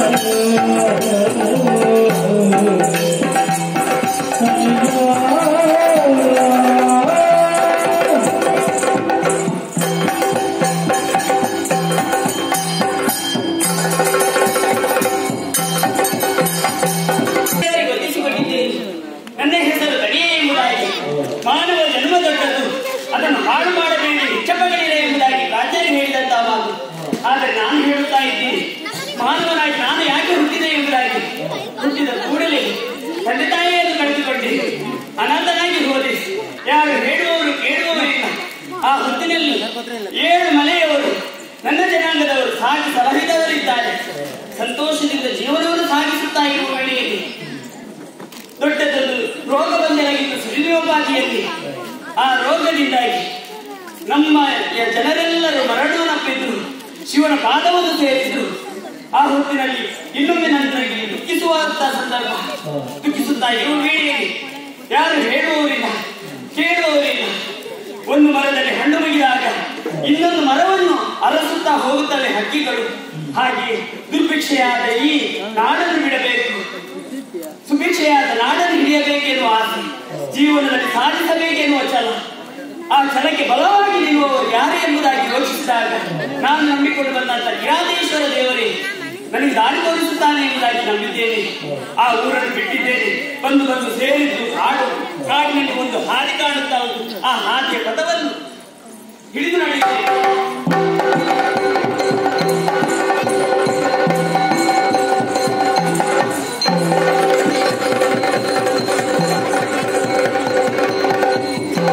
ಗೊತ್ತಿಸಿಕೊಂಡಿದ್ದೇನೆ ನನ್ನ ಹೆಸರು ತಡಿಯೇ ಎಂಬುದಾಗಿ ಮಾನವ ಜನ್ಮ ದೊಡ್ಡದು ಅದನ್ನು ಹಾಳು ಮಾಡಬೇಡಿ ಇಚ್ಛಪಗಳಿಲ್ಲ ಎಂಬುದಾಗಿ ರಾಜ್ಯರು ಹೇಳಿದಂತ ಮಾತು ಆದರೆ ನಾನು ಹೇಳುತ್ತಾ ಇದ್ದೀನಿ ಮಾನವನಾಗಿ ನಾನು ಯಾಕೆ ಹುಟ್ಟಿದೆ ಎಂಬುದಾಗಿ ಹುಟ್ಟಿದ ಕೂಡಲೇ ತಂದೆ ತಾಯಿಯನ್ನು ಕಳೆದುಕೊಂಡೆ ಅನಾಥನಾಗಿ ಹೋದೆ ಯಾರು ಹೇಳುವವರು ಕೇಳುವವರಿಲ್ಲ ಆ ಹೊತ್ತಿನಲ್ಲಿ ಏಳು ಮಲೆಯವರು ನನ್ನ ಜನಾಂಗದವರು ಸಾಗಿ ಸಲಹಿದವರಿದ್ದಾರೆ ಸಂತೋಷದಿಂದ ಜೀವನವನ್ನು ಸಾಗಿಸುತ್ತಾ ಇರುವ ವೇಳೆಯಲ್ಲಿ ದೊಡ್ಡದೊಂದು ರೋಗ ಬಂದರಾಗಿತ್ತು ಸುರಿಯೋಪಾದಿಯಲ್ಲಿ ಆ ರೋಗದಿಂದಾಗಿ ನಮ್ಮ ಯ- ಜನರೆಲ್ಲರೂ ಮರಣವನ್ನಪ್ಪಿದ್ರು ಶಿವನ ಪಾದವನ್ನು ಸೇರಿದ್ರು ಆ ಹೊತ್ತಿನಲ್ಲಿ ಇನ್ನೊಮ್ಮೆ ನನಗೆ ದುಃಖಿಸುವಂತ ಸಂದರ್ಭ ದುಃಖಿಸುತ್ತಾ ಇರುವ ವೇಳೆಯಲ್ಲಿ ಯಾರು ಹೇಳುವವರಿಲ್ಲ ಕೇಳುವವರಿಲ್ಲ ಒಂದು ಮರದಲ್ಲಿ ಹಣ್ಣು ಮುಗಿದಾಗ ಇನ್ನೊಂದು ಮರವನ್ನು ಅರಸುತ್ತಾ ಹೋಗುತ್ತವೆ ಹಕ್ಕಿಗಳು ಹಾಗೆ ದುರ್ಭಿಕ್ಷೆಯಾದ ಈ ನಾಡನ್ನು ಬಿಡಬೇಕು ಸುಭಿಕ್ಷೆಯಾದ ನಾಡನ್ನು ಹಿಡಿಯಬೇಕೆನ್ನುವ ಆಸೆ ಜೀವನದಲ್ಲಿ ಸಾಧಿಸಬೇಕೆನ್ನುವ ಛಲ ಆ ಛಲಕ್ಕೆ ಬಲವಾಗಿ ನಿಲ್ಲುವವರು ಯಾರು ಎಂಬುದಾಗಿ ಯೋಚಿಸಿದಾಗ ನಾನು ನಂಬಿಕೊಂಡು ಬಂದಂತ ಗಿರಾದೇಶ್ವರ ದೇವರೇ ನನಗೆ ದಾರಿ ತೋರಿಸುತ್ತಾನೆ ಎಂಬುದಾಗಿ ನಂಬಿದ್ದೇನೆ ಆ ಊರನ್ನು ಬಿಟ್ಟಿದ್ದೇನೆ ಬಂದು ಬಂದು ಸೇರಿದ್ದು ಕಾಡು ಕಾಡಿನಲ್ಲಿ ಒಂದು ಹಾದಿ ಕಾಣುತ್ತಾ ಉಂಟು ಆ ಹಾದಿಯ ಪದವನ್ನು